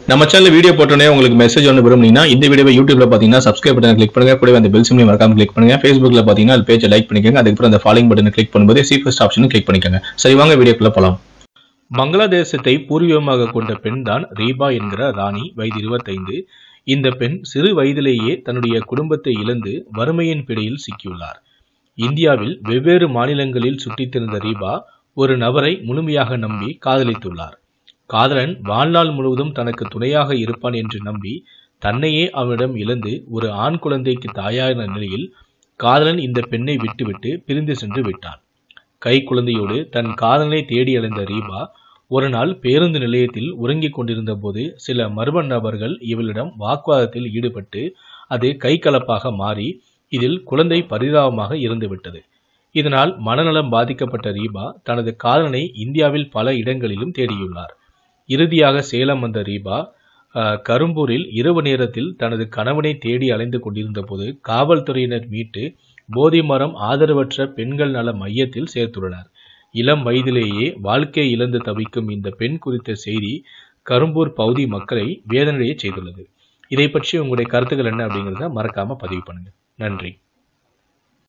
நம்ம channel video போட்டோன்னே உங்களுக்கு மெசேஜ் ஒன்று விரும்புனீங்கன்னா இந்த வீடியோவை யூடியூப்ல பார்த்தீங்கன்னா சப்ஸ்கிரைப் பட்டன் கிளிக் பண்ணுங்க கூடவே அந்த பெல் சிம்லையும் மறக்காம கிளிக் பண்ணுங்க ஃபேஸ்புக்ல பார்த்தீங்கன்னா அது பேஜை லைக் பண்ணிக்கோங்க அதுக்கப்புறம் அந்த ஃபாலோயிங் பட்டனை கிளிக் பண்ணும்போது சி ஃபர்ஸ்ட் ஆப்ஷனும் கிளிக் பண்ணிக்கோங்க சரி வாங்க வீடியோக்குள்ள போலாம் பங்களாதேசத்தை பூர்வீகமாக கொண்ட பெண் தான் ரீபா என்கிற ராணி வயது இருபத்தைந்து இந்த பெண் சிறு வயதிலேயே தன்னுடைய குடும்பத்தை இழந்து வறுமையின் பிடியில் சிக்கியுள்ளார் இந்தியாவில் வெவ்வேறு மாநிலங்களில் சுற்றித் திரிந்த ரீபா ஒரு நபரை முழுமையாக நம்பி காதலித்துள்ளார் காதலன் வாழ்நாள் முழுவதும் தனக்கு துணையாக இருப்பான் என்று நம்பி தன்னையே அவனிடம் இழந்து ஒரு ஆண் குழந்தைக்கு தாயான நிலையில் காதலன் இந்த பெண்ணை விட்டுவிட்டு பிரிந்து சென்று விட்டான் கை குழந்தையோடு தன் காதலனை தேடி அலைந்த ரீபா ஒரு நாள் பேருந்து நிலையத்தில் உறங்கிக் கொண்டிருந்த போது சில மர்ம நபர்கள் இவளிடம் வாக்குவாதத்தில் ஈடுபட்டு அது கைகலப்பாக மாறி இதில் குழந்தை பரிதாபமாக இறந்துவிட்டது இதனால் மனநலம் பாதிக்கப்பட்ட ரீபா தனது காதலனை இந்தியாவில் பல இடங்களிலும் தேடியுள்ளார் இறுதியாக சேலம் வந்த ரீபா அஹ், கரும்பூரில் இரவு நேரத்தில் தனது கணவனை தேடி அலைந்து கொண்டிருந்த போது காவல்துறையினர் மீட்டு போதி மரம் ஆதரவற்ற பெண்கள் நல மையத்தில் சேர்த்துள்ளனர் இளம் வயதிலேயே வாழ்க்கை இழந்து தவிக்கும் இந்த பெண் குறித்த செய்தி கரும்பூர் பகுதி மக்களை வேதனையடைய செய்துள்ளது இதை பற்றி உங்களுடைய கருத்துக்கள் என்ன அப்படிங்கிறத மறக்காம பதிவு பண்ணுங்க நன்றி